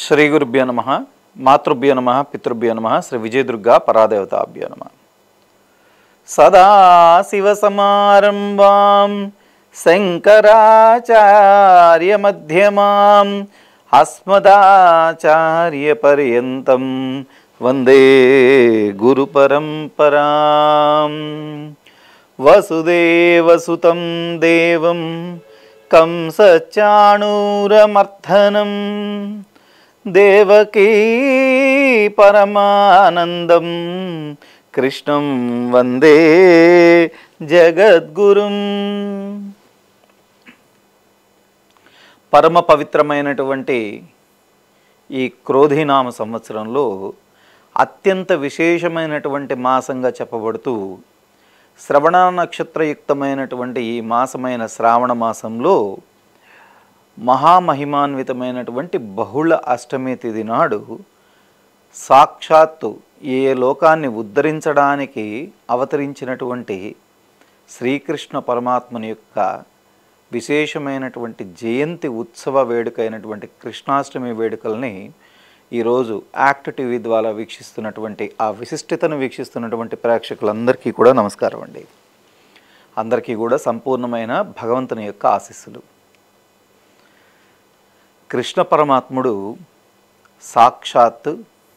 శ్రీ గురుభ్యో నమ మాతృభ్యో నమ పితృభ్యో నమ శ్రీ విజయదుర్గా పరాదేవతాభ్యో నమ సదాశివసమారంభాం శంకరాచార్యమధ్యమాం అస్మదాచార్యపర్యంతం వందే గురుపరంపరాం వసుదేవసుతం దేవం కంసచాణూరమర్ధనం దేవకీ పరమానందం కృష్ణం వందే జగద్గురుం పరమ పవిత్రమైనటువంటి ఈ క్రోధినామ సంవత్సరంలో అత్యంత విశేషమైనటువంటి మాసంగా చెప్పబడుతూ శ్రవణ నక్షత్రయుక్తమైనటువంటి ఈ మాసమైన శ్రావణ మాసంలో మహామహిమాన్వితమైనటువంటి బహుళ అష్టమి తిథి నాడు సాక్షాత్తు ఏ లోకాన్ని ఉద్ధరించడానికి అవతరించినటువంటి శ్రీకృష్ణ పరమాత్మని యొక్క విశేషమైనటువంటి జయంతి ఉత్సవ వేడుక అయినటువంటి కృష్ణాష్టమి వేడుకల్ని ఈరోజు యాక్ట్ టీవీ ద్వారా వీక్షిస్తున్నటువంటి ఆ విశిష్టతను వీక్షిస్తున్నటువంటి ప్రేక్షకులందరికీ కూడా నమస్కారం అండి అందరికీ కూడా సంపూర్ణమైన భగవంతుని యొక్క ఆశీస్సులు కృష్ణ పరమాత్ముడు సాక్షాత్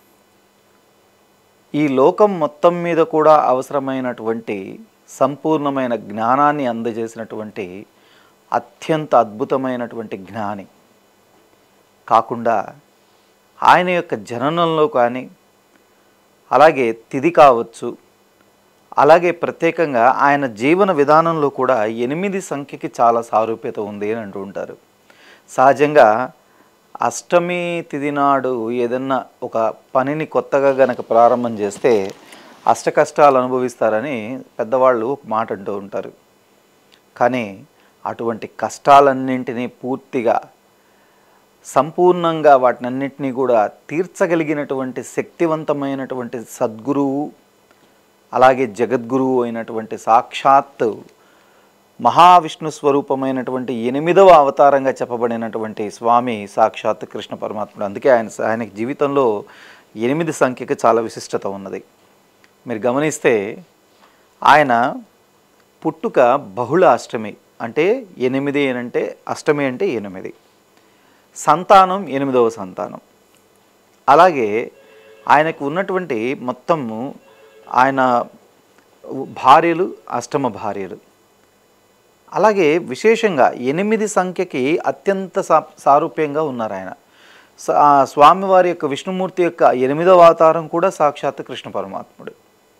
ఈ లోకం మొత్తం మీద కూడా అవసరమైనటువంటి సంపూర్ణమైన జ్ఞానాన్ని అందజేసినటువంటి అత్యంత అద్భుతమైనటువంటి జ్ఞాని కాకుండా ఆయన యొక్క జననంలో కానీ అలాగే తిది కావచ్చు అలాగే ప్రత్యేకంగా ఆయన జీవన విధానంలో కూడా ఎనిమిది సంఖ్యకి చాలా సారూప్యత ఉంది అని అంటూ ఉంటారు సహజంగా అష్టమి తిథి నాడు ఏదన్నా ఒక పనిని కొత్తగా గనక ప్రారంభం చేస్తే అష్ట కష్టాలు అనుభవిస్తారని పెద్దవాళ్ళు ఒక మాట అంటూ ఉంటారు కానీ అటువంటి కష్టాలన్నింటినీ పూర్తిగా సంపూర్ణంగా వాటినన్నింటినీ కూడా తీర్చగలిగినటువంటి శక్తివంతమైనటువంటి సద్గురువు అలాగే జగద్గురువు అయినటువంటి సాక్షాత్ మహావిష్ణు స్వరూపమైనటువంటి ఎనిమిదవ అవతారంగా చెప్పబడినటువంటి స్వామి సాక్షాత్ కృష్ణ పరమాత్ముడు అందుకే ఆయన ఆయన జీవితంలో ఎనిమిది సంఖ్యకి చాలా విశిష్టత ఉన్నది మీరు గమనిస్తే ఆయన పుట్టుక బహుళ అష్టమి అంటే ఎనిమిది అని అంటే అష్టమి అంటే ఎనిమిది సంతానం ఎనిమిదవ సంతానం అలాగే ఆయనకు ఉన్నటువంటి మొత్తము ఆయన భార్యలు అష్టమ భార్యలు అలాగే విశేషంగా ఎనిమిది సంఖ్యకి అత్యంత సా సారూప్యంగా ఉన్నారు ఆయన స- ఆ స్వామివారి యొక్క విష్ణుమూర్తి యొక్క ఎనిమిదవ అవతారం కూడా సాక్షాత్ కృష్ణ పరమాత్ముడు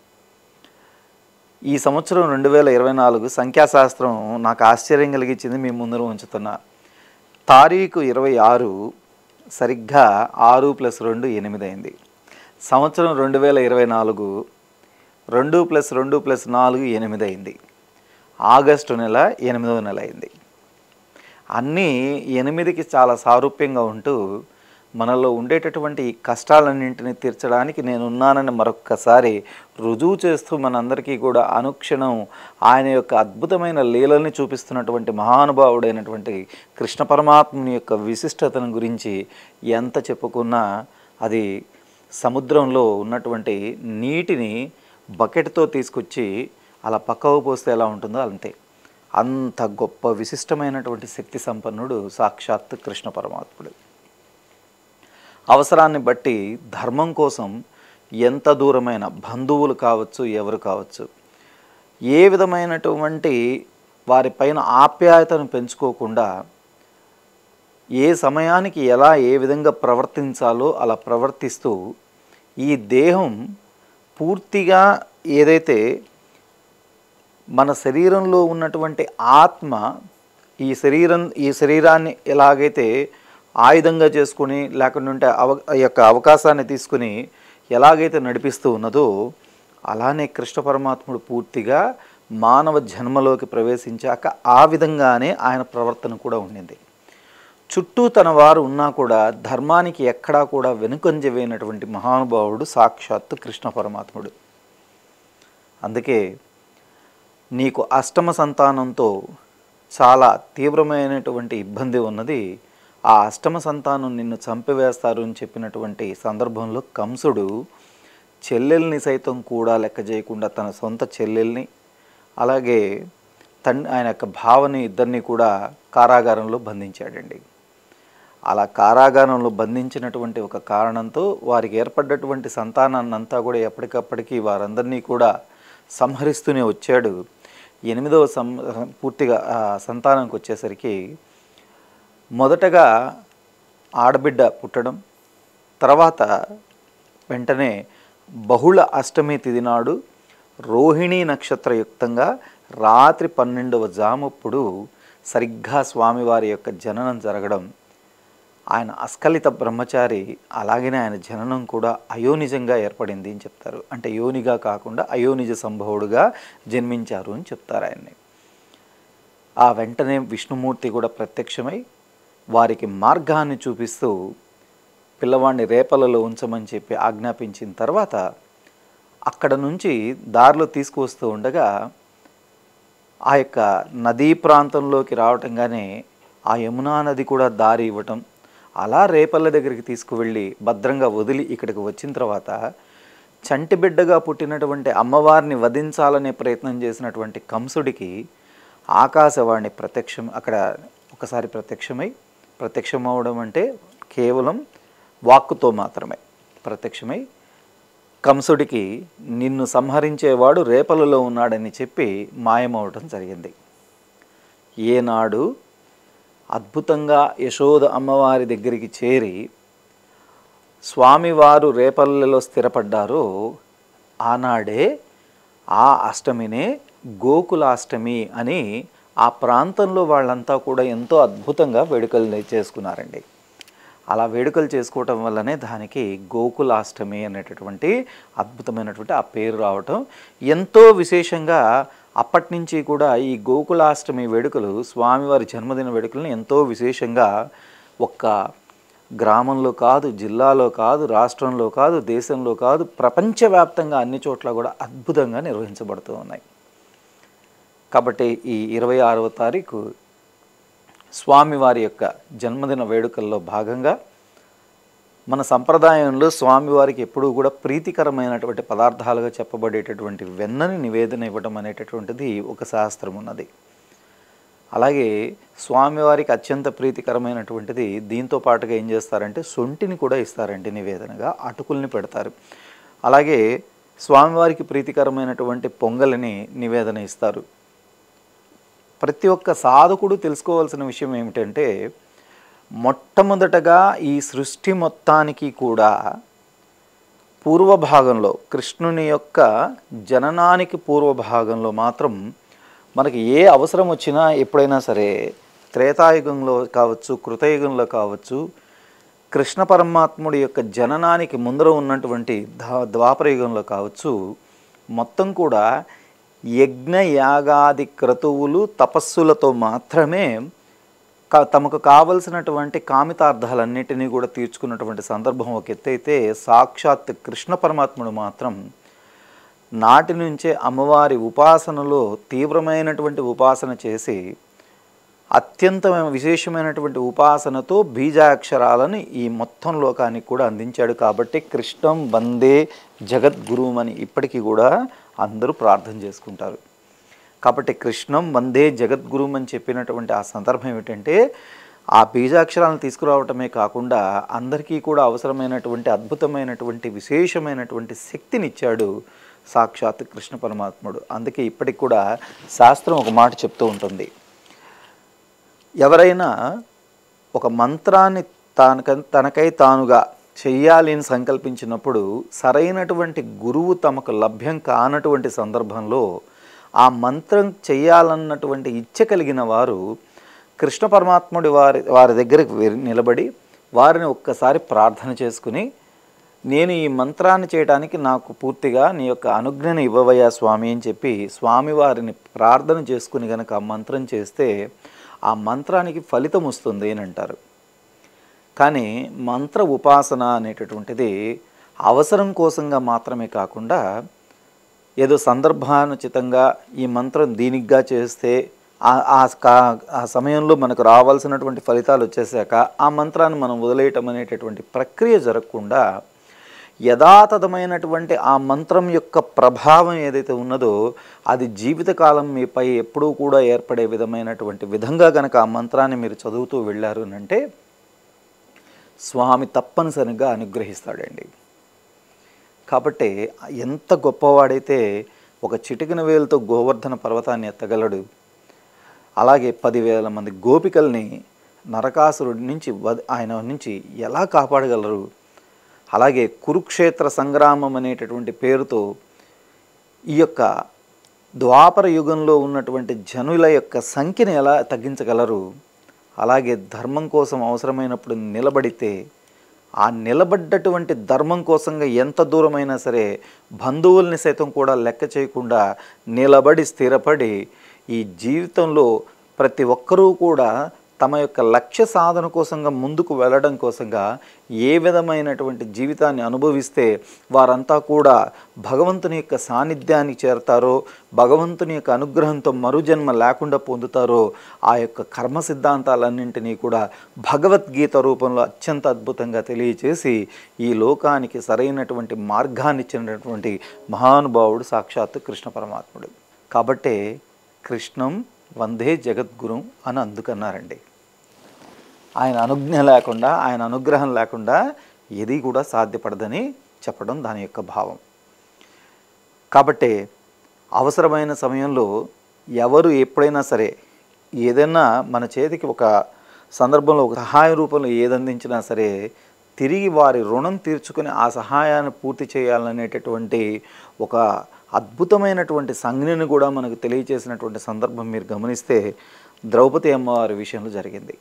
ఈ సంవత్సరం రెండు వేల ఇరవై నాలుగు సంఖ్యాశాస్త్రం నాకు ఆశ్చర్యం కలిగించింది మీ ముందర ఉంచుతున్నా తారీఖు ఇరవై ఆరు సరిగ్గా ఆరు ప్లస్ రెండు ఎనిమిది అయింది సంవత్సరం రెండు వేల ఇరవై నాలుగు రెండు ప్లస్ రెండు ప్లస్ నాలుగు ఎనిమిది అయింది ఆగస్టు నెల ఎనిమిదవ నెల అయింది అన్నీ ఎనిమిదికి చాలా సారూప్యంగా ఉంటూ మనలో ఉండేటటువంటి ఈ కష్టాలన్నింటినీ తీర్చడానికి నేను ఉన్నానని మరొక్కసారి రుజువు చేస్తూ మనందరికీ కూడా అనుక్షణం ఆయన యొక్క అద్భుతమైన లీలల్ని చూపిస్తున్నటువంటి మహానుభావుడైనటువంటి కృష్ణ పరమాత్ముని యొక్క విశిష్టతను గురించి ఎంత చెప్పుకున్నా అది సముద్రంలో ఉన్నటువంటి నీటిని బకెట్తో తీసుకొచ్చి అలా పక్కకు పోస్తే ఎలా ఉంటుందో అంతే అంత గొప్ప విశిష్టమైనటువంటి శక్తి సంపన్నుడు సాక్షాత్ కృష్ణ పరమాత్ముడు అవసరాన్ని బట్టి ధర్మం కోసం ఎంత దూరమైన బంధువులు కావచ్చు ఎవరు కావచ్చు ఏ విధమైనటువంటి వారిపైన ఆప్యాయతను పెంచుకోకుండా ఏ సమయానికి ఎలా ఏ విధంగా ప్రవర్తించాలో అలా ప్రవర్తిస్తూ ఈ దేహం పూర్తిగా ఏదైతే మన శరీరంలో ఉన్నటువంటి ఆత్మ ఈ శరీరం ఈ శరీరాన్ని ఎలాగైతే ఆయుధంగా చేసుకుని లేకుంటే అవ ఈ యొక్క అవకాశాన్ని తీసుకుని ఎలాగైతే నడిపిస్తూ ఉన్నదో అలానే కృష్ణ పరమాత్ముడు పూర్తిగా మానవ జన్మలోకి ప్రవేశించాక ఆ విధంగానే ఆయన ప్రవర్తన కూడా ఉండింది చుట్టూ తన వారు ఉన్నా కూడా ధర్మానికి ఎక్కడా కూడా వెనుకంజ వేయనటువంటి మహానుభావుడు సాక్షాత్తు కృష్ణ పరమాత్ముడు అందుకే నీకు అష్టమ సంతానంతో చాలా తీవ్రమైనటువంటి ఇబ్బంది ఉన్నది ఆ అష్టమ సంతానం నిన్ను చంపివేస్తారు అని చెప్పినటువంటి సందర్భంలో కంసుడు చెల్లెల్ని సైతం కూడా లెక్క చేయకుండా తన సొంత చెల్లెల్ని అలాగే తన్ ఆయన యొక్క భావని ఇద్దరిని కూడా కారాగారంలో బంధించాడండి అలా కారాగారంలో బంధించినటువంటి ఒక కారణంతో వారికి ఏర్పడ్డటువంటి సంతానాన్ని అంతా కూడా ఎప్పటికప్పటికీ వారందరినీ కూడా సంహరిస్తూనే వచ్చాడు ఎనిమిదవ సం పూర్తిగా ఆ సంతానానికి వచ్చేసరికి మొదటగా ఆడబిడ్డ పుట్టడం తర్వాత వెంటనే బహుళ అష్టమి తిథి నాడు రోహిణీ నక్షత్రయుక్తంగా రాత్రి పన్నెండవ జామప్పుడు సరిగ్గా స్వామివారి యొక్క జననం జరగడం ఆయన అస్ఖలిత బ్రహ్మచారి అలాగనే ఆయన జననం కూడా అయోనిజంగా ఏర్పడింది అని చెప్తారు అంటే యోనిగా కాకుండా అయోనిజ సంభవుడుగా జన్మించారు అని చెప్తారు ఆయన్ని ఆ వెంటనే విష్ణుమూర్తి కూడా ప్రత్యక్షమై వారికి మార్గాన్ని చూపిస్తూ పిల్లవాడిని రేపలలో ఉంచమని చెప్పి ఆజ్ఞాపించిన తర్వాత అక్కడ నుంచి దారిలో తీసుకువస్తూ ఉండగా ఆ యొక్క నదీ ప్రాంతంలోకి రావటంగానే ఆ యమునా నది కూడా దారి ఇవ్వటం అలా రేపల్ల దగ్గరికి తీసుకువెళ్ళి భద్రంగా వదిలి ఇక్కడికి వచ్చిన తర్వాత చంటి బిడ్డగా పుట్టినటువంటి అమ్మవారిని వధించాలనే ప్రయత్నం చేసినటువంటి కంసుడికి ఆకాశవాణి ప్రత్యక్షం అక్కడ ఒకసారి ప్రత్యక్షమై ప్రత్యక్షమవడం అంటే కేవలం వాక్కుతో మాత్రమే ప్రత్యక్షమై కంసుడికి నిన్ను సంహరించేవాడు రేపలలో ఉన్నాడని చెప్పి మాయమవటం జరిగింది ఏనాడు అద్భుతంగా యశోద అమ్మవారి దగ్గరికి చేరి స్వామివారు రేపల్లెలో స్థిరపడ్డారో ఆనాడే ఆ అష్టమినే గోకులాష్టమి అని ఆ ప్రాంతంలో వాళ్ళంతా కూడా ఎంతో అద్భుతంగా వేడుకలు చేసుకున్నారండి అలా వేడుకలు చేసుకోవటం వల్లనే దానికి గోకులాష్టమి అనేటటువంటి అద్భుతమైనటువంటి ఆ పేరు రావటం ఎంతో విశేషంగా అప్పటి నుంచి కూడా ఈ గోకులాష్టమి వేడుకలు స్వామివారి జన్మదిన వేడుకలను ఎంతో విశేషంగా ఒక్క గ్రామంలో కాదు జిల్లాలో కాదు రాష్ట్రంలో కాదు దేశంలో కాదు ప్రపంచవ్యాప్తంగా అన్ని చోట్ల కూడా అద్భుతంగా నిర్వహించబడుతూ ఉన్నాయి కాబట్టి ఈ ఇరవై ఆరవ తారీఖు స్వామివారి యొక్క జన్మదిన వేడుకల్లో భాగంగా మన సంప్రదాయంలో స్వామివారికి ఎప్పుడూ కూడా ప్రీతికరమైనటువంటి పదార్థాలుగా చెప్పబడేటటువంటి వెన్నని నివేదన ఇవ్వడం అనేటటువంటిది ఒక శాస్త్రం ఉన్నది అలాగే స్వామివారికి అత్యంత ప్రీతికరమైనటువంటిది దీంతో పాటుగా ఏం చేస్తారంటే సొంటిని కూడా ఇస్తారండి నివేదనగా అటుకుల్ని పెడతారు అలాగే స్వామివారికి ప్రీతికరమైనటువంటి పొంగలిని నివేదన ఇస్తారు ప్రతి ఒక్క సాధకుడు తెలుసుకోవాల్సిన విషయం ఏమిటంటే మొట్టమొదటగా ఈ సృష్టి మొత్తానికి కూడా పూర్వభాగంలో కృష్ణుని యొక్క జననానికి పూర్వభాగంలో మాత్రం మనకి ఏ అవసరం వచ్చినా ఎప్పుడైనా సరే త్రేతాయుగంలో కావచ్చు కృతయుగంలో కావచ్చు కృష్ణ పరమాత్ముడి యొక్క జననానికి ముందర ఉన్నటువంటి ధా- ద్వాపరయుగంలో కావచ్చు మొత్తం కూడా యజ్ఞ యాగాది క్రతువులు తపస్సులతో మాత్రమే కా- తమకు కావలసినటువంటి కామితార్థాలన్నిటినీ కూడా తీర్చుకున్నటువంటి సందర్భం ఒక ఎత్తైతే సాక్షాత్ కృష్ణ పరమాత్ముడు మాత్రం నాటి నుంచే అమ్మవారి ఉపాసనలో తీవ్రమైనటువంటి ఉపాసన చేసి అత్యంత విశేషమైనటువంటి ఉపాసనతో బీజాక్షరాలను ఈ మొత్తం లోకానికి కూడా అందించాడు కాబట్టి కృష్ణం వందే జగద్గురుం అని ఇప్పటికీ కూడా అందరూ ప్రార్థన చేసుకుంటారు కాబట్టి కృష్ణం వందే జగద్గురుం అని చెప్పినటువంటి ఆ సందర్భం ఏమిటంటే ఆ బీజాక్షరాలను తీసుకురావటమే కాకుండా అందరికీ కూడా అవసరమైనటువంటి అద్భుతమైనటువంటి విశేషమైనటువంటి శక్తినిచ్చాడు సాక్షాత్ కృష్ణ పరమాత్ముడు అందుకే ఇప్పటికి కూడా శాస్త్రం ఒక మాట చెప్తూ ఉంటుంది ఎవరైనా ఒక మంత్రాన్ని తానక తనకై తానుగా చెయ్యాలి అని సంకల్పించినప్పుడు సరైనటువంటి గురువు తమకు లభ్యం కానటువంటి సందర్భంలో ఆ మంత్రం చెయ్యాలన్నటువంటి ఇచ్చ కలిగిన వారు కృష్ణ పరమాత్ముడి వారి వారి దగ్గరికి వె- నిలబడి వారిని ఒక్కసారి ప్రార్థన చేసుకుని నేను ఈ మంత్రాన్ని చేయడానికి నాకు పూర్తిగా నీ యొక్క అనుజ్ఞను ఇవ్వవయ్యా స్వామి అని చెప్పి స్వామివారిని ప్రార్థన చేసుకుని కనుక ఆ మంత్రం చేస్తే ఆ మంత్రానికి ఫలితం వస్తుంది అని అంటారు కానీ మంత్ర ఉపాసన అనేటటువంటిది అవసరం కోసంగా మాత్రమే కాకుండా ఏదో సందర్భానుచితంగా ఈ మంత్రం దీనిగ్గా చేస్తే ఆ- ఆ కా- ఆ సమయంలో మనకు రావాల్సినటువంటి ఫలితాలు వచ్చేసాక ఆ మంత్రాన్ని మనం వదిలేయటం అనేటటువంటి ప్రక్రియ జరగకుండా యథాతథమైనటువంటి ఆ మంత్రం యొక్క ప్రభావం ఏదైతే ఉన్నదో అది జీవితకాలం మీపై ఎప్పుడూ కూడా ఏర్పడే విధమైనటువంటి విధంగా గనక ఆ మంత్రాన్ని మీరు చదువుతూ వెళ్ళారు అని అంటే స్వామి తప్పనిసరిగా అనుగ్రహిస్తాడండి కాబట్టి ఎంత గొప్పవాడైతే ఒక చిటికిన వేలుతో గోవర్ధన పర్వతాన్ని ఎత్తగలడు అలాగే పదివేల మంది గోపికల్ని నరకాసురుడి నుంచి వద- ఆయన నుంచి ఎలా కాపాడగలరు అలాగే కురుక్షేత్ర సంగ్రామం అనేటటువంటి పేరుతో ఈ యొక్క ద్వాపర యుగంలో ఉన్నటువంటి జనుల యొక్క సంఖ్యను ఎలా తగ్గించగలరు అలాగే ధర్మం కోసం అవసరమైనప్పుడు నిలబడితే ఆ నిలబడ్డటువంటి ధర్మం కోసంగా ఎంత దూరమైనా సరే బంధువుల్ని సైతం కూడా లెక్క చేయకుండా నిలబడి స్థిరపడి ఈ జీవితంలో ప్రతి ఒక్కరూ కూడా తమ యొక్క లక్ష్య సాధన కోసంగా ముందుకు వెళ్ళడం కోసంగా ఏ విధమైనటువంటి జీవితాన్ని అనుభవిస్తే వారంతా కూడా భగవంతుని యొక్క సాన్నిధ్యానికి చేరతారో భగవంతుని యొక్క అనుగ్రహంతో మరుజన్మ లేకుండా పొందుతారో ఆ యొక్క కర్మ సిద్ధాంతాలన్నింటినీ కూడా భగవద్గీత రూపంలో అత్యంత అద్భుతంగా తెలియచేసి ఈ లోకానికి సరైనటువంటి మార్గాన్ని ఇచ్చినటువంటి మహానుభావుడు సాక్షాత్తు కృష్ణ పరమాత్ముడు కాబట్టే కృష్ణం వందే జగద్గురు అని అందుకన్నారండి ఆయన అనుజ్ఞ లేకుండా ఆయన అనుగ్రహం లేకుండా ఏది కూడా సాధ్యపడదని చెప్పడం దాని యొక్క భావం కాబట్టి అవసరమైన సమయంలో ఎవరు ఎప్పుడైనా సరే ఏదైనా మన చేతికి ఒక సందర్భంలో ఒక సహాయ రూపంలో ఏది అందించినా సరే తిరిగి వారి రుణం తీర్చుకుని ఆ సహాయాన్ని పూర్తి చేయాలనేటటువంటి ఒక అద్భుతమైనటువంటి సంజ్ఞను కూడా మనకు తెలియచేసినటువంటి సందర్భం మీరు గమనిస్తే ద్రౌపది అమ్మవారి విషయంలో జరిగింది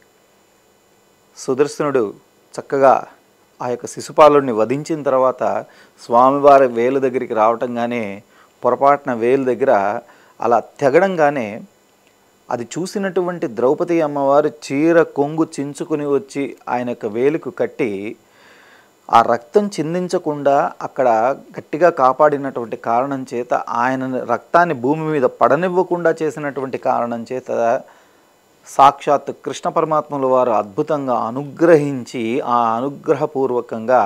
సుదర్శనుడు చక్కగా ఆ యొక్క శిశుపాలుడిని వధించిన తర్వాత స్వామివారి వేలు దగ్గరికి రావటంగానే పొరపాటున వేలు దగ్గర అలా తెగడంగానే అది చూసినటువంటి ద్రౌపది అమ్మవారు చీర కొంగు చించుకుని వచ్చి ఆయన యొక్క వేలుకు కట్టి ఆ రక్తం చిందించకుండా అక్కడ గట్టిగా కాపాడినటువంటి కారణం చేత ఆయన రక్తాన్ని భూమి మీద పడనివ్వకుండా చేసినటువంటి కారణం చేత సాక్షాత్ కృష్ణ పరమాత్ముల వారు అద్భుతంగా అనుగ్రహించి ఆ అనుగ్రహపూర్వకంగా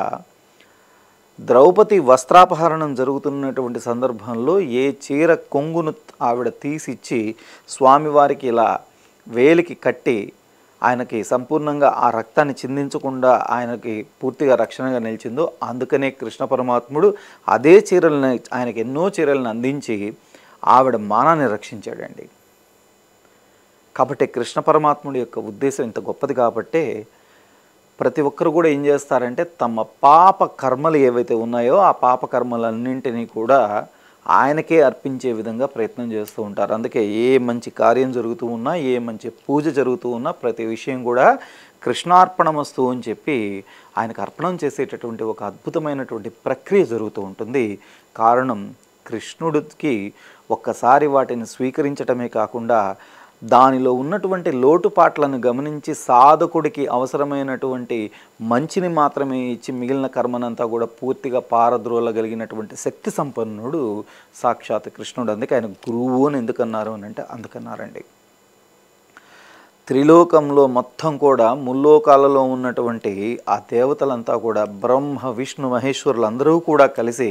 ద్రౌపది వస్త్రాపహరణం జరుగుతున్నటువంటి సందర్భంలో ఏ చీర కొంగును ఆవిడ తీసిచ్చి స్వామివారికి ఇలా వేలికి కట్టి ఆయనకి సంపూర్ణంగా ఆ రక్తాన్ని చిందించకుండా ఆయనకి పూర్తిగా రక్షణగా నిలిచిందో అందుకనే కృష్ణ పరమాత్ముడు అదే చీరలను ఆయనకి ఎన్నో చీరలను అందించి ఆవిడ మానాన్ని రక్షించాడండి కాబట్టి కృష్ణ పరమాత్ముడి యొక్క ఉద్దేశం ఇంత గొప్పది కాబట్టే ప్రతి ఒక్కరు కూడా ఏం చేస్తారంటే తమ పాప కర్మలు ఏవైతే ఉన్నాయో ఆ పాప కర్మలన్నింటినీ కూడా ఆయనకే అర్పించే విధంగా ప్రయత్నం చేస్తూ ఉంటారు అందుకే ఏ మంచి కార్యం జరుగుతూ ఉన్నా ఏ మంచి పూజ జరుగుతూ ఉన్నా ప్రతి విషయం కూడా కృష్ణార్పణమస్తు అని చెప్పి ఆయనకు అర్పణం చేసేటటువంటి ఒక అద్భుతమైనటువంటి ప్రక్రియ జరుగుతూ ఉంటుంది కారణం కృష్ణుడికి ఒక్కసారి వాటిని స్వీకరించటమే కాకుండా దానిలో ఉన్నటువంటి లోటుపాట్లను గమనించి సాధకుడికి అవసరమైనటువంటి మంచిని మాత్రమే ఇచ్చి మిగిలిన కర్మనంతా కూడా పూర్తిగా పారద్రోలగలిగినటువంటి శక్తి సంపన్నుడు సాక్షాత్ కృష్ణుడు అందుకే ఆయన గురువు అని ఎందుకన్నారు అని అంటే అందుకన్నారండి త్రిలోకంలో మొత్తం కూడా ముల్లోకాలలో ఉన్నటువంటి ఆ దేవతలంతా కూడా బ్రహ్మ విష్ణు మహేశ్వరులు అందరూ కూడా కలిసి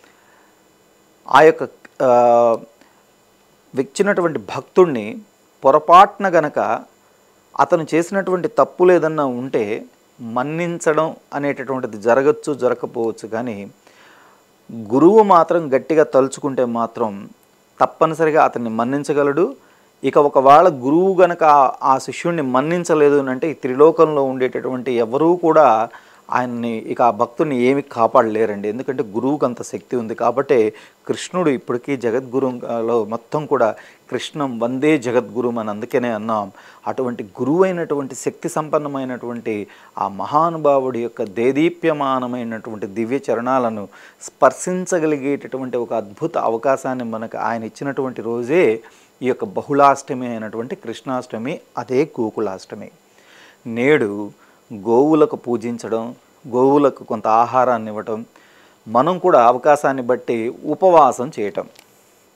ఆ యొక్క ఆ, వచ్చినటువంటి భక్తుణ్ణి పొరపాటున గనక అతను చేసినటువంటి తప్పులు ఏదన్నా ఉంటే మన్నించడం అనేటటువంటిది జరగచ్చు జరగకపోవచ్చు కానీ గురువు మాత్రం గట్టిగా తలుచుకుంటే మాత్రం తప్పనిసరిగా అతన్ని మన్నించగలడు ఇక ఒకవేళ గురువు గనక ఆ- ఆ శిష్యుణ్ణి మన్నించలేదు అని అంటే ఈ త్రిలోకంలో ఉండేటటువంటి ఎవరూ కూడా ఆయన్ని ఇక ఆ భక్తుని ఏమి కాపాడలేరండి ఎందుకంటే గురువుకు అంత శక్తి ఉంది కాబట్టి కృష్ణుడు ఇప్పటికీ జగద్గురులో మొత్తం కూడా కృష్ణం వందే జగద్గురు అని అందుకనే అన్నాం అటువంటి గురువు అయినటువంటి శక్తి సంపన్నమైనటువంటి ఆ మహానుభావుడి యొక్క దేదీప్యమానమైనటువంటి దివ్య చరణాలను స్పర్శించగలిగేటటువంటి ఒక అద్భుత అవకాశాన్ని మనకు ఆయన ఇచ్చినటువంటి రోజే ఈ యొక్క బహుళాష్టమి అయినటువంటి కృష్ణాష్టమి అదే గోకులాష్టమి నేడు గోవులకు పూజించడం గోవులకు కొంత ఆహారాన్ని ఇవ్వటం మనం కూడా అవకాశాన్ని బట్టి ఉపవాసం చేయటం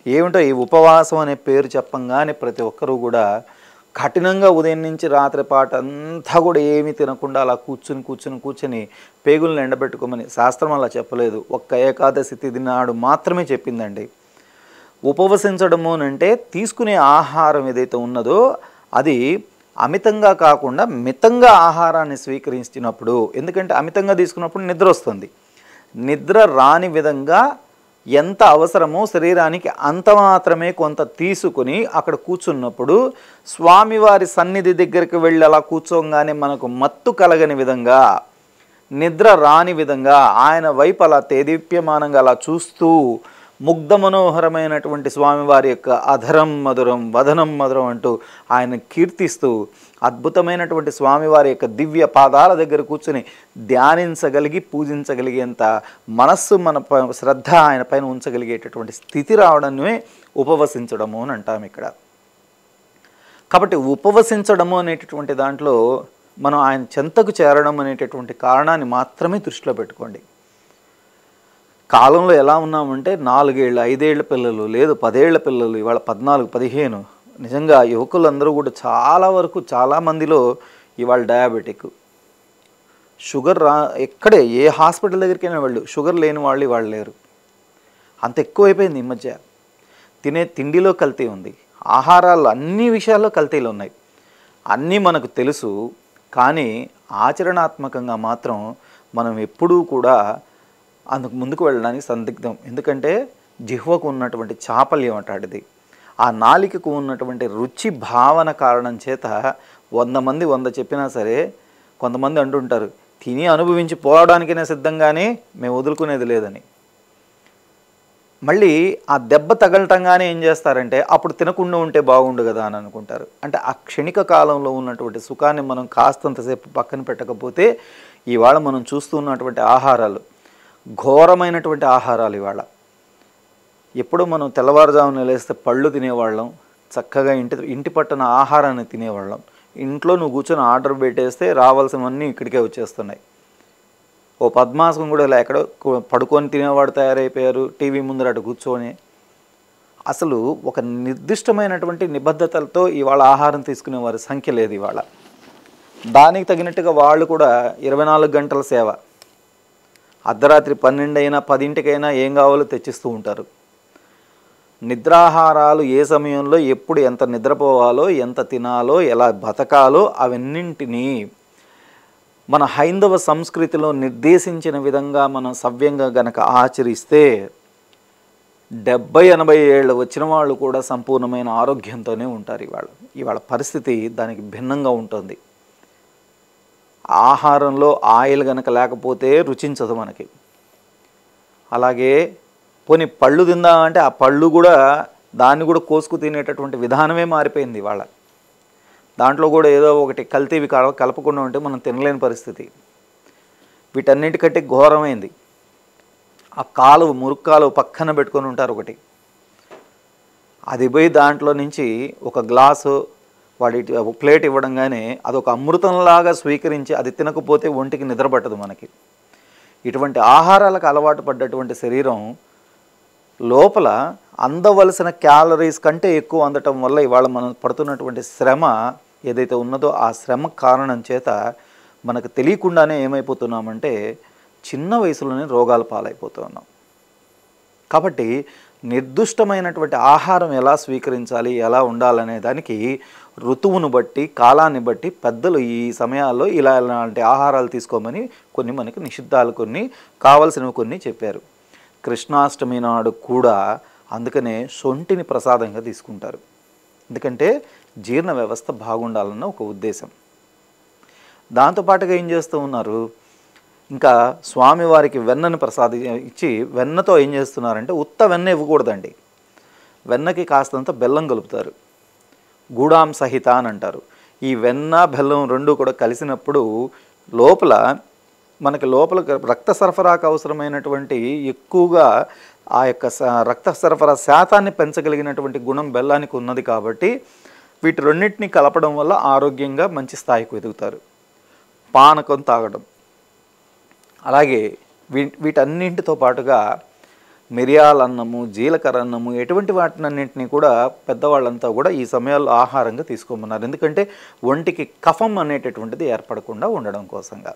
ఏమిటో ఈ ఉపవాసం అనే పేరు చెప్పంగానే ప్రతి ఒక్కరూ కూడా కఠినంగా ఉదయం నుంచి రాత్రి పాట అంతా కూడా ఏమీ తినకుండా అలా కూర్చుని కూర్చుని కూర్చుని పేగులను ఎండబెట్టుకోమని శాస్త్రం అలా చెప్పలేదు ఒక్క ఏకాదశి తిథి నాడు మాత్రమే చెప్పిందండి ఉపవసించడము అని అంటే తీసుకునే ఆహారం ఏదైతే ఉన్నదో అది అమితంగా కాకుండా మితంగా ఆహారాన్ని స్వీకరించినప్పుడు ఎందుకంటే అమితంగా తీసుకున్నప్పుడు నిద్ర వస్తుంది నిద్ర రాని విధంగా ఎంత అవసరమో శరీరానికి అంత మాత్రమే కొంత తీసుకుని అక్కడ కూర్చున్నప్పుడు స్వామివారి సన్నిధి దగ్గరికి వెళ్ళి అలా కూర్చోగానే మనకు మత్తు కలగని విధంగా నిద్ర రాని విధంగా ఆయన వైపు అలా తేదీప్యమానంగా అలా చూస్తూ ముగ్ధ మనోహరమైనటువంటి స్వామివారి యొక్క అధరం మధురం వదనం మధురం అంటూ ఆయన కీర్తిస్తూ అద్భుతమైనటువంటి స్వామివారి యొక్క దివ్య పాదాల దగ్గర కూర్చుని ధ్యానించగలిగి పూజించగలిగేంత మనస్సు మన ప- శ్రద్ధ ఆయన పైన ఉంచగలిగేటటువంటి స్థితి రావడమే ఉపవసించడము అని అంటాం ఇక్కడ కాబట్టి ఉపవసించడము అనేటటువంటి దాంట్లో మనం ఆయన చెంతకు చేరడం అనేటటువంటి కారణాన్ని మాత్రమే దృష్టిలో పెట్టుకోండి కాలంలో ఎలా ఉన్నామంటే నాలుగేళ్ళు ఐదేళ్ల పిల్లలు లేదు పదేళ్ల పిల్లలు ఇవాళ పద్నాలుగు పదిహేను నిజంగా యువకులందరూ కూడా చాలా వరకు చాలా మందిలో ఇవాళ డయాబెటిక్ షుగర్ రా ఎక్కడే ఏ హాస్పిటల్ దగ్గరికైనా వెళ్ళు షుగర్ లేని వాళ్ళు ఇవాళ లేరు అంత ఎక్కువైపోయింది ఈ మధ్య తినే తిండిలో కల్తీ ఉంది ఆహారాలు అన్ని విషయాల్లో కల్తీలు ఉన్నాయి అన్నీ మనకు తెలుసు కానీ ఆచరణాత్మకంగా మాత్రం మనం ఎప్పుడూ కూడా అందుకు ముందుకు వెళ్ళడానికి సందిగ్ధం ఎందుకంటే జిహ్వకు ఉన్నటువంటి చాపల్యం అంటాడిది ఆ నాలికకు ఉన్నటువంటి రుచి భావన కారణం చేత వంద మంది వంద చెప్పినా సరే కొంతమంది అంటుంటారు తిని అనుభవించి పోవడానికైనా సిద్ధంగానే మేము వదులుకునేది లేదని మళ్ళీ ఆ దెబ్బ తగలటంగానే ఏం చేస్తారంటే అప్పుడు తినకుండా ఉంటే బాగుండు కదా అని అనుకుంటారు అంటే ఆ క్షణిక కాలంలో ఉన్నటువంటి సుఖాన్ని మనం కాస్తంతసేపు పక్కన పెట్టకపోతే ఇవాళ మనం చూస్తున్నటువంటి ఆహారాలు ఘోరమైనటువంటి ఆహారాలు ఇవాళ ఎప్పుడో మనం తెల్లవారుజామున లేస్తే పళ్ళు తినేవాళ్ళం చక్కగా ఇంటి ఇంటి పట్టున ఆహారాన్ని తినేవాళ్ళం ఇంట్లో నువ్వు కూర్చొని ఆర్డర్ పెట్టేస్తే రావాల్సినవన్నీ ఇక్కడికే వచ్చేస్తున్నాయి ఓ పద్మాసనం కూడా ఇలా ఎక్కడో కు- పడుకొని తినేవాడు తయారైపోయారు టీవీ ముందర అటు కూర్చొని అసలు ఒక నిర్దిష్టమైనటువంటి నిబద్ధతలతో ఇవాళ ఆహారం తీసుకునే వారి సంఖ్య లేదు ఇవాళ దానికి తగినట్టుగా వాళ్ళు కూడా ఇరవై నాలుగు గంటల సేవ అర్ధరాత్రి పన్నెండు అయినా పదింటికైనా ఏం కావాలో తెచ్చిస్తూ ఉంటారు నిద్రాహారాలు ఏ సమయంలో ఎప్పుడు ఎంత నిద్రపోవాలో ఎంత తినాలో ఎలా బతకాలో అవన్నింటినీ మన హైందవ సంస్కృతిలో నిర్దేశించిన విధంగా మనం సవ్యంగా గనక ఆచరిస్తే డెబ్బై ఎనభై ఏళ్ళు వచ్చిన వాళ్ళు కూడా సంపూర్ణమైన ఆరోగ్యంతోనే ఉంటారు ఇవాళ ఇవాళ పరిస్థితి దానికి భిన్నంగా ఉంటుంది ఆహారంలో ఆయిల్ గనక లేకపోతే రుచించదు మనకి అలాగే పోనీ పళ్ళు తిందామంటే ఆ పళ్ళు కూడా దాన్ని కూడా కోసుకు తినేటటువంటి విధానమే మారిపోయింది ఇవాళ దాంట్లో కూడా ఏదో ఒకటి కల్తీవి కల- కలపకుండా ఉంటే మనం తినలేని పరిస్థితి వీటన్నిటికంటే ఘోరమైంది ఆ కాలువ మురుగు కాలువ పక్కన పెట్టుకొని ఉంటారు ఒకటి అది పోయి దాంట్లో నుంచి ఒక గ్లాసు వాడి ఒక ప్లేట్ ఇవ్వడంగానే అదొక అమృతంలాగా స్వీకరించి అది తినకపోతే ఒంటికి నిద్ర పట్టదు మనకి ఇటువంటి ఆహారాలకు అలవాటు పడ్డటువంటి శరీరం లోపల అందవలసిన క్యాలరీస్ కంటే ఎక్కువ అందటం వల్ల ఇవాళ మనం పడుతున్నటువంటి శ్రమ ఏదైతే ఉన్నదో ఆ శ్రమ కారణం చేత మనకు తెలియకుండానే ఏమైపోతున్నామంటే చిన్న వయసులోనే రోగాల పాలైపోతూ ఉన్నాం కాబట్టి నిర్దిష్టమైనటువంటి ఆహారం ఎలా స్వీకరించాలి ఎలా ఉండాలనే దానికి ఋతువును బట్టి కాలాన్ని బట్టి పెద్దలు ఈ సమయాల్లో ఇలా ఇలాంటి ఆహారాలు తీసుకోమని కొన్ని మనకి నిషిద్ధాలు కొన్ని కావలసినవి కొన్ని చెప్పారు కృష్ణాష్టమి నాడు కూడా అందుకనే సొంటిని ప్రసాదంగా తీసుకుంటారు ఎందుకంటే జీర్ణ వ్యవస్థ బాగుండాలన్న ఒక ఉద్దేశం దాంతోపాటుగా ఏం చేస్తూ ఉన్నారు ఇంకా స్వామివారికి వెన్నను ప్రసాదం ఇచ్చి వెన్నతో ఏం చేస్తున్నారంటే ఉత్త వెన్న ఇవ్వకూడదండి వెన్నకి కాస్తంత బెల్లం కలుపుతారు గూడాం సహిత అని అంటారు ఈ వెన్న బెల్లం రెండు కూడా కలిసినప్పుడు లోపల మనకి లోపల రక్త సరఫరాకు అవసరమైనటువంటి ఎక్కువగా ఆ యొక్క స- రక్త సరఫరా శాతాన్ని పెంచగలిగినటువంటి గుణం బెల్లానికి ఉన్నది కాబట్టి వీటి రెండింటిని కలపడం వల్ల ఆరోగ్యంగా మంచి స్థాయికి ఎదుగుతారు పానకం తాగడం అలాగే వీ వీటన్నింటితో పాటుగా మిరియాల అన్నము జీలకర్ర అన్నము ఎటువంటి వాటినన్నింటినీ కూడా పెద్దవాళ్ళంతా కూడా ఈ సమయాల్లో ఆహారంగా తీసుకోమన్నారు ఎందుకంటే ఒంటికి కఫం అనేటటువంటిది ఏర్పడకుండా ఉండడం కోసంగా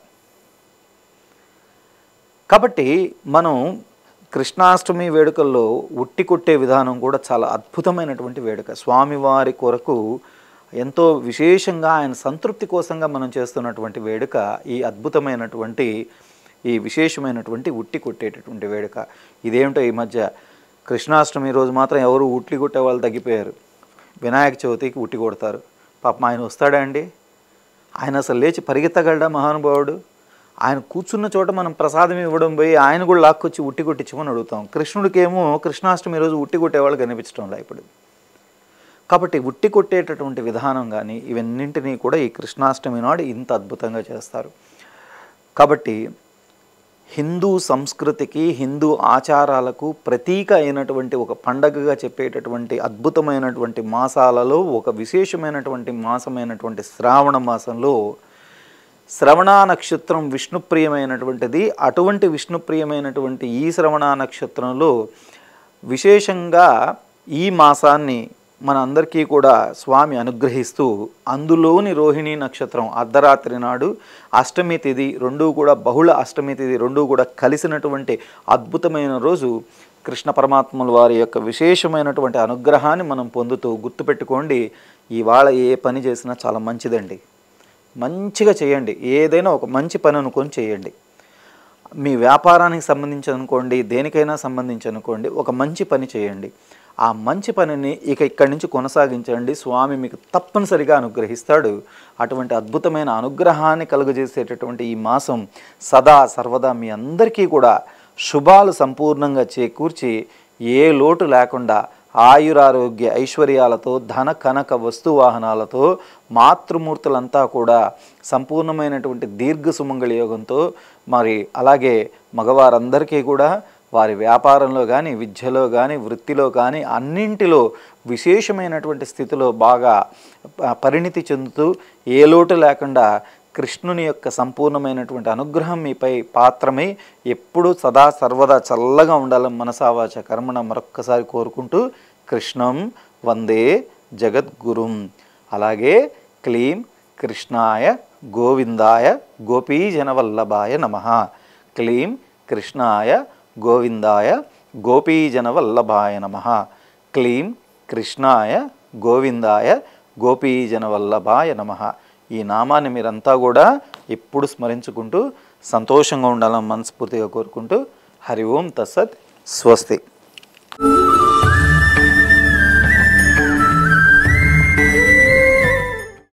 కాబట్టి మనం కృష్ణాష్టమి వేడుకల్లో ఉట్టి కొట్టే విధానం కూడా చాలా అద్భుతమైనటువంటి వేడుక స్వామివారి కొరకు ఎంతో విశేషంగా ఆయన సంతృప్తి కోసంగా మనం చేస్తున్నటువంటి వేడుక ఈ అద్భుతమైనటువంటి ఈ విశేషమైనటువంటి ఉట్టి కొట్టేటటువంటి వేడుక ఇదేమిటో ఈ మధ్య కృష్ణాష్టమి రోజు మాత్రం ఎవరు ఉట్టి కొట్టే వాళ్ళు తగ్గిపోయారు వినాయక చవితికి ఉట్టి కొడతారు పాపం ఆయన వస్తాడా అండి ఆయన అసలు లేచి పరిగెత్తగలడా మహానుభావుడు ఆయన కూర్చున్న చోట మనం ప్రసాదం ఇవ్వడం పోయి ఆయన కూడా లాక్కొచ్చి ఉట్టి కొట్టించమని అడుగుతాం కృష్ణుడికేమో కృష్ణాష్టమి రోజు ఉట్టి కొట్టేవాళ్ళు కనిపించడంలా ఇప్పుడు కాబట్టి ఉట్టి కొట్టేటటువంటి విధానం కానీ ఇవన్నింటినీ కూడా ఈ కృష్ణాష్టమి నాడు ఇంత అద్భుతంగా చేస్తారు కాబట్టి హిందూ సంస్కృతికి హిందూ ఆచారాలకు ప్రతీక అయినటువంటి ఒక పండగగా చెప్పేటటువంటి అద్భుతమైనటువంటి మాసాలలో ఒక విశేషమైనటువంటి మాసమైనటువంటి శ్రావణ మాసంలో శ్రవణ నక్షత్రం విష్ణుప్రియమైనటువంటిది అటువంటి విష్ణుప్రియమైనటువంటి ఈ శ్రవణ నక్షత్రంలో విశేషంగా ఈ మాసాన్ని మన అందరికీ కూడా స్వామి అనుగ్రహిస్తూ అందులోని రోహిణీ నక్షత్రం అర్ధరాత్రి నాడు అష్టమి తిథి రెండూ కూడా బహుళ అష్టమి తిథి రెండూ కూడా కలిసినటువంటి అద్భుతమైన రోజు కృష్ణ పరమాత్ముల వారి యొక్క విశేషమైనటువంటి అనుగ్రహాన్ని మనం పొందుతూ గుర్తుపెట్టుకోండి ఇవాళ ఏ పని చేసినా చాలా మంచిదండి మంచిగా చేయండి ఏదైనా ఒక మంచి పని అనుకొని చేయండి మీ వ్యాపారానికి సంబంధించి అనుకోండి దేనికైనా సంబంధించి అనుకోండి ఒక మంచి పని చేయండి ఆ మంచి పనిని ఇక ఇక్కడి నుంచి కొనసాగించండి స్వామి మీకు తప్పనిసరిగా అనుగ్రహిస్తాడు అటువంటి అద్భుతమైన అనుగ్రహాన్ని కలుగజేసేటటువంటి ఈ మాసం సదా సర్వదా మీ అందరికీ కూడా శుభాలు సంపూర్ణంగా చేకూర్చి ఏ లోటు లేకుండా ఆయురారోగ్య ఐశ్వర్యాలతో ధన కనక వస్తు వాహనాలతో మాతృమూర్తులంతా కూడా సంపూర్ణమైనటువంటి దీర్ఘ సుమంగళ యోగంతో మరి అలాగే మగవారందరికీ కూడా వారి వ్యాపారంలో కానీ విద్యలో కానీ వృత్తిలో కానీ అన్నింటిలో విశేషమైనటువంటి స్థితిలో బాగా ప- పరిణితి చెందుతూ ఏ లోటు లేకుండా కృష్ణుని యొక్క సంపూర్ణమైనటువంటి అనుగ్రహం మీపై పాత్రమై ఎప్పుడూ సదా సర్వదా చల్లగా ఉండాలని మనసావాచ కర్మణ మరొక్కసారి కోరుకుంటూ కృష్ణం వందే జగద్గురుం అలాగే క్లీం కృష్ణాయ గోవిందాయ గోపీజనవల్లభాయ నమ క్లీం కృష్ణాయ గోవిందాయ గోపీజనవల్లభాయ నమ క్లీం కృష్ణాయ గోవిందాయ గోపీజనవల్లభాయ నమ ఈ నామాన్ని మీరంతా కూడా ఎప్పుడు స్మరించుకుంటూ సంతోషంగా ఉండాలని మనస్ఫూర్తిగా కోరుకుంటూ హరి ఓం తస్సత్ స్వస్తి